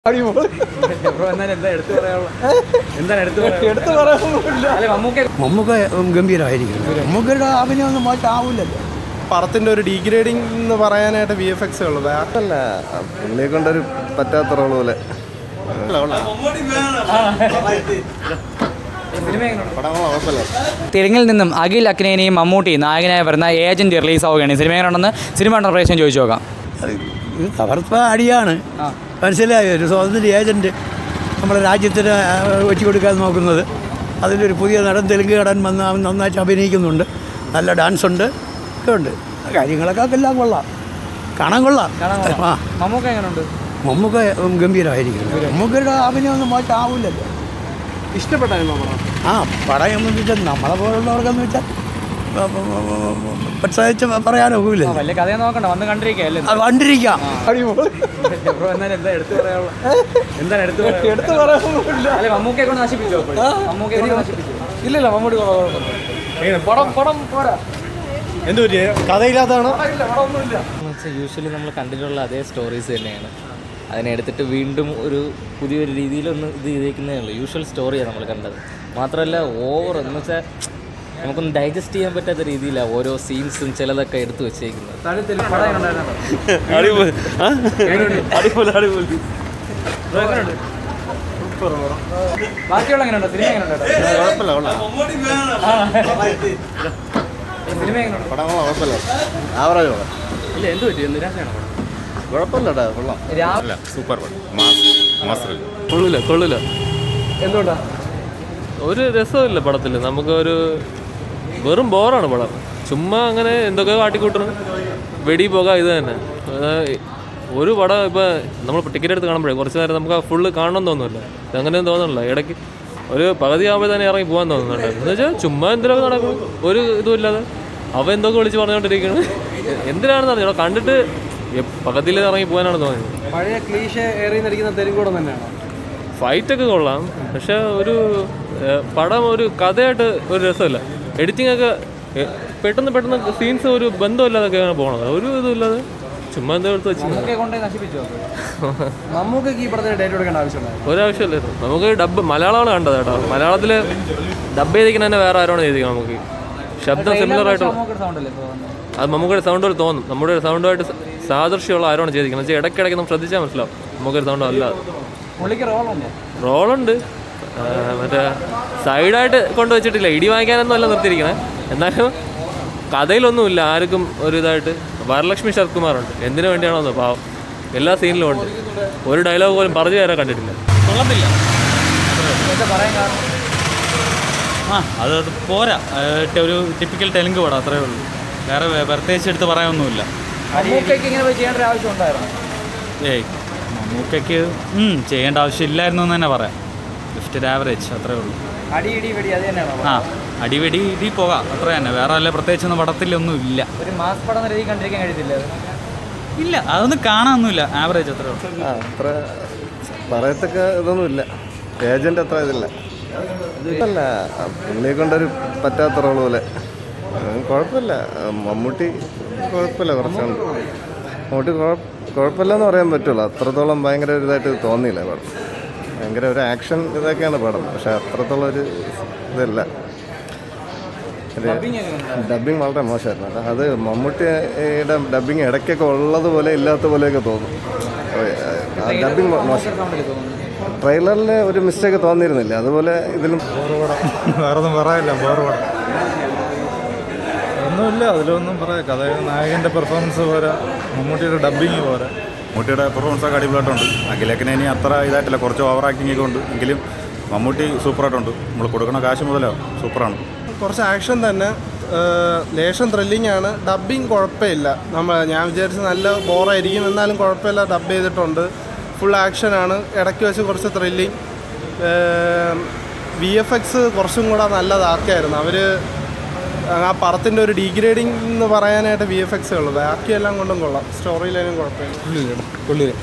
Bro എന്നാലും എന്താ എടുത്തു പറയാനുള്ള എന്താണ് എടുത്തു എടുത്തു പറയാനൊന്നുമില്ല അല്ലെ മമ്മൂക്ക മമ്മൂക്ക ഗംഭീരമായിരിക്കും മമ്മൂക്കയുടെ അഭിനയമൊന്നും മോശമാവില്ലല്ലോ പടത്തിന്റെ ഒരു ഡീഗ്രേഡിംഗ് എന്ന് പറയാനായിട്ട് വി എഫ് എക്സ് ഉള്ളൂ വേറെ അല്ല പുള്ളിയെ കൊണ്ടൊരു പറ്റാത്ത റോള് പോലെ സിനിമ എങ്ങനെയുണ്ട് പടം കുഴപ്പമില്ല തെലുങ്കിൽ നിന്നും അഖിൽ അക്നേനിയും മമ്മൂട്ടി നായകനായി വരുന്ന ഏജന്റ് റിലീസ് ആവുകയാണ് സിനിമ എങ്ങനെയുണ്ടെന്ന് സിനിമ കണ്ട പ്രേക്ഷകൻ ചോദിച്ചു നോക്കാം ഇത് തകർപ്പ അടിയാണ് മനസ്സിലായോ ഒരു സ്വാതന്ത്ര്യ ഏജൻറ്റ് നമ്മുടെ രാജ്യത്തിന് ആ, വെച്ചു കൊടുക്കാൻ നോക്കുന്നത് അതിലൊരു പുതിയ നടൻ തെലുങ്ക് നടൻ വന്ന് അവൻ നന്നായിട്ട് അഭിനയിക്കുന്നുണ്ട് നല്ല ഡാൻസ് ഉണ്ട് ഒക്കെ ഉണ്ട് കാര്യങ്ങളൊക്കെ എല്ലാം കൊള്ളാം കാണാൻ കൊള്ളാം ആ മമ്മൂക്ക എങ്ങനെയുണ്ട് മമ്മൂക്ക ഗംഭീരമായിരിക്കും മമ്മൂക്കയുടെ അഭിനയമൊന്നും മോശമാവില്ലല്ലോ ഇഷ്ടപ്പെട്ടായിരുന്നു പടം ആ പടം എന്ന് വെച്ചാൽ നമ്മളെ പോലുള്ളവർക്കെന്ന് വെച്ചാൽ പ്രത്യേകിച്ച് പറയാനൊക്കില്ല വലിയ കഥയെ നോക്കണ്ട വന്ന് കണ്ടിരിക്കല്ലേ അത് കണ്ടിരിക്കാം ബ്രോ എന്നാലും എന്താ എടുത്തു പറയാനുള്ള എന്താണ് എടുത്തു എടുത്തു പറയാനൊന്നുമില്ല അല്ലെ മമ്മൂക്കയെ കൊണ്ട് നശിപ്പിച്ചോ മമ്മൂക്കയെ കൊണ്ട് നശിപ്പിച്ചു ഇല്ലില്ല മമ്മൂടി പടം പടം പോരാ എന്തു പറ്റിയ കഥയില്ലാത്തതാണോ യൂഷ്വലി നമ്മൾ കണ്ടിട്ടുള്ള അതേ സ്റ്റോറീസ് തന്നെയാണ് അതിനെ എടുത്തിട്ട് വീണ്ടും ഒരു പുതിയൊരു രീതിയിലൊന്ന് ഇത് ചെയ്തേക്കുന്നേ ഉള്ളൂ യൂഷ്വൽ സ്റ്റോറിയാണ് നമ്മൾ കണ്ടത് മാത്രമല്ല ഓവർ എന്ന് വെച്ചാൽ നമുക്കൊന്ന് ഡൈജസ്റ്റ് ചെയ്യാൻ പറ്റാത്ത രീതിയിലാണ് ഓരോ സീൻസും ചിലതൊക്കെ എടുത്തു വെച്ചേക്കുന്നത് പടം കണ്ടായിരുന്നോ ബ്രോ എങ്ങനെയുണ്ട് ബാക്കിയുള്ള എങ്ങനെയുണ്ടോ സിനിമ എങ്ങനെയുണ്ടോ കുഴപ്പമില്ല കൊള്ളാം സിനിമ എങ്ങനെയുണ്ട് പടം കുഴപ്പമില്ല ആവറേജ് കൊള്ളാം ഇല്ല എന്ത് പറ്റി നിരാശയാണോ പടം കുഴപ്പമില്ലടാ കൊള്ളാം രാവിലെ സൂപ്പർ പടം മാസ് മാസ്റ്റർ കൊള്ളില്ല കൊള്ളില്ല എന്തുകൊണ്ടാ ഒരു രസമില്ല പടത്തിൽ നമുക്ക് ഒരു വെറും ബോറാണ് പടം ചുമ്മാ അങ്ങനെ എന്തൊക്കെ കാട്ടിക്കൂട്ടണം വെടി പോക ഇത് തന്നെ അതായത് ഒരു പടം ഇപ്പോൾ നമ്മൾ ടിക്കറ്റ് എടുത്ത് കാണുമ്പോഴേ കുറച്ച് നേരം നമുക്ക് ആ ഫുള്ള് കാണണം തോന്നുന്നില്ല ഇതങ്ങനെയൊന്നും തോന്നുന്നില്ല ഇടയ്ക്ക് ഒരു പകുതി ആകുമ്പോൾ തന്നെ ഇറങ്ങി പോകാൻ തോന്നുന്നുണ്ട് എന്ന് വെച്ചാൽ ചുമ്മാ എന്തിനൊക്കെ നടക്കും ഒരു ഇതും ഇല്ലാതെ അവ എന്തൊക്കെ വിളിച്ച് പറഞ്ഞുകൊണ്ടിരിക്കുകയാണ് എന്തിനാണെന്ന് അറിഞ്ഞോ കണ്ടിട്ട് പകുതിയിൽ ഇറങ്ങി പോകാനാണ് തോന്നിയത് പഴയ ക്ലീശ ഏറി നടിക്കുന്ന തെലുങ്കൂടം തന്നെയാണോ ഫൈറ്റൊക്കെ കൊള്ളാം പക്ഷെ ഒരു ഏഹ്, പടം ഒരു കഥയായിട്ട് ഒരു രസമില്ല എഡിറ്റിംഗ് ഒക്കെ ഏഹ്, പെട്ടെന്ന് പെട്ടെന്ന് സീൻസ് ഒരു ബന്ധമില്ലാതൊക്കെയാണ് പോണത് ഒരു ഇതും ഇല്ലാതെ ചുമ്മാ എന്താ എടുത്ത് വെച്ചു മമ്മൂക്കയെ കൊണ്ടേ നശിപ്പിച്ചോ മമ്മൂക്കൊക്കെ ഈ പടത്തിന് ഡേറ്റ് കൊടുക്കേണ്ട ആവശ്യമുണ്ടായിരുന്നു ഒരാവശ്യമില്ലായിരുന്നു നമുക്ക് ഡബ് മലയാളമാണ് കണ്ടത് കേട്ടോ മലയാളത്തിൽ ഡബ് ചെയ്തിരിക്കുന്ന തന്നെ വേറെ ആരാണ് ചെയ്തിരിക്കുന്നത് നമുക്ക് ശബ്ദം സിമിലർ ആയിട്ടുള്ള മമ്മൂക്കയുടെ സൗണ്ട് അല്ലേ ഇപ്പൊ വന്നത്? അത് മമ്മൂക്കയുടെ സൗണ്ട് പോലെ തോന്നും നമ്മുടെ സൗണ്ടുമായിട്ട് സാദൃശ്യമുള്ള ആരാണ് ചെയ്തിരിക്കുന്നത് വെച്ചാൽ ഇടയ്ക്കിടയ്ക്ക് നമ്മൾ ശ്രദ്ധിച്ചാൽ മനസ്സിലാവും നമുക്കൊരു സൗണ്ട് അല്ല പുള്ളിക്ക് റോളുണ്ടോ റോളുണ്ട് ആ, മറ്റേ സൈഡായിട്ട് കൊണ്ടുവച്ചിട്ടില്ല ഇടി വാങ്ങിക്കാനൊന്നും അല്ല നിർത്തിയിരിക്കണേ എന്നാലും കഥയിലൊന്നുമില്ല ആർക്കും ഒരു ഇതായിട്ട് വരലക്ഷ്മി ശരത് കുമാറുണ്ട് എന്തിനു വേണ്ടിയാണോ പാവം എല്ലാ സീനിലും ഉണ്ട് ഒരു ഡയലോഗ് പോലും പറഞ്ഞു തരാൻ കണ്ടിട്ടില്ല എന്താ പറയാൻ കാരണം ആ അത് അത് പോരാ ഏഹ് ഒരു ടിപ്പിക്കൽ തെലുങ്ക് പടം അത്രേ ഉള്ളൂ വേറെ വേ- പ്രത്യേകിച്ച് എടുത്ത് പറയാനൊന്നുമില്ല മമ്മൂക്കയ്ക്ക് ഇങ്ങനെ പോയി ചെയ്യേണ്ട ഒരു ആവശ്യം ഉണ്ടായിരുന്നു ഏയ് മമ്മൂക്കയ്ക്ക് ഉം, ചെയ്യേണ്ട ആവശ്യമില്ലായിരുന്നു എന്ന് തന്നെ പറയാം ലിഫ്റ്റ് ആവറേജ് അത്രേ ഉള്ളൂ അടി ഇടി വെടി അത് തന്നെയാണോ ആ അടിവെടി ഇടി പോകാം അത്ര തന്നെ വേറെ വല്ല പ്രത്യേകിച്ചൊന്നും പടത്തിലൊന്നും ഇല്ല ഒരു മാസ് പടം എന്ന രീതിയിൽ കണ്ടിരിക്കാൻ കഴിയത്തില്ല അത് ഇല്ല അതൊന്നും കാണാനൊന്നുമില്ല ആവറേജ് അത്രേ ഉള്ളൂ ആ അത്ര പറയത്തക്ക ഇതൊന്നും ഇല്ല ഏജന്റ് അത്ര ഇതില്ല അല്ല പുള്ളിയെ കൊണ്ടൊരു പറ്റാത്ത റോള് പോലെ ഉം, കുഴപ്പമില്ല മമ്മൂട്ടി കുഴപ്പമില്ല കുറച്ചുണ്ട് മമ്മൂട്ടി കുഴപ്പ- കുഴപ്പമില്ലെന്ന് പറയാൻ പറ്റുള്ളൂ അത്രത്തോളം ഭയങ്കര ഒരു ഇതായിട്ട് തോന്നിയില്ല പടം ഭയങ്കര ഒരു ആക്ഷൻ ഇതൊക്കെയാണ് പടം പക്ഷെ അത്രത്തോളം ഒരു ഇതല്ല ഡബിങ് വളരെ മോശമായിരുന്നു കേട്ടോ അത് മമ്മൂട്ടിയുടെ ഡബിങ് ഇടയ്ക്കൊക്കെ ഉള്ളത് പോലെ ഇല്ലാത്ത പോലെയൊക്കെ തോന്നും ഡബിങ് മോശം ട്രെയിലറിൽ ഒരു മിസ്റ്റേക്ക് തോന്നിയിരുന്നില്ല അതുപോലെ ഇതിലും വേറൊന്നും പറയാനില്ല ബോറ് പടം ഒന്നുമില്ല അതിലൊന്നും പറയാം കഥ നായകൻ്റെ പെർഫോമൻസ് പോരാ മമ്മൂട്ടിയുടെ ഡബ്ബിങ് പോരാ മമ്മൂട്ടിയുടെ പെർഫോമൻസ് ഒക്കെ അടിപൊളിയായിട്ടുണ്ട് അഖിലേക്കിനെ ഇനി അത്ര ഇതായിട്ടില്ല കുറച്ച് ഓവർ ആക്ടിങ് ഒക്കെ ഉണ്ട് എങ്കിലും മമ്മൂട്ടി സൂപ്പറായിട്ടുണ്ട് നമ്മൾ കൊടുക്കണ കാശ് മുതലോ സൂപ്പറാണ് കുറച്ച് ആക്ഷൻ തന്നെ ഏഹ്, ലേശം ത്രില്ലിംഗ് ആണ് ഡബ്ബിങ് കുഴപ്പമില്ല നമ്മൾ ഞാൻ വിചാരിച്ച് നല്ല ബോറായിരിക്കും എന്നാലും കുഴപ്പമില്ല ഡബ് ചെയ്തിട്ടുണ്ട് ഫുൾ ആക്ഷനാണ് ഇടയ്ക്ക് വെച്ച് കുറച്ച് ത്രില്ലിങ് വി എഫ് എക്സ് കുറച്ചും കൂടെ നല്ലതാക്കിയായിരുന്നു അവർ ആ പടത്തിൻ്റെ ഒരു ഡീഗ്രേഡിംഗ് എന്ന് പറയാനായിട്ട് വി എഫ് എക്സേ ഉള്ളൂ ബാക്കിയെല്ലാം കൊണ്ടും കൊള്ളാം സ്റ്റോറി ലൈനും കുഴപ്പമില്ല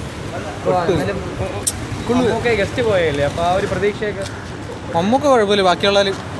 മമ്മൂക്ക ഗസ്റ്റ് പോയല്ലേ അപ്പൊ ആ ഒരു പ്രതീക്ഷയൊക്കെ മമ്മൂക്ക കുഴപ്പമില്ല ബാക്കിയുള്ളവർ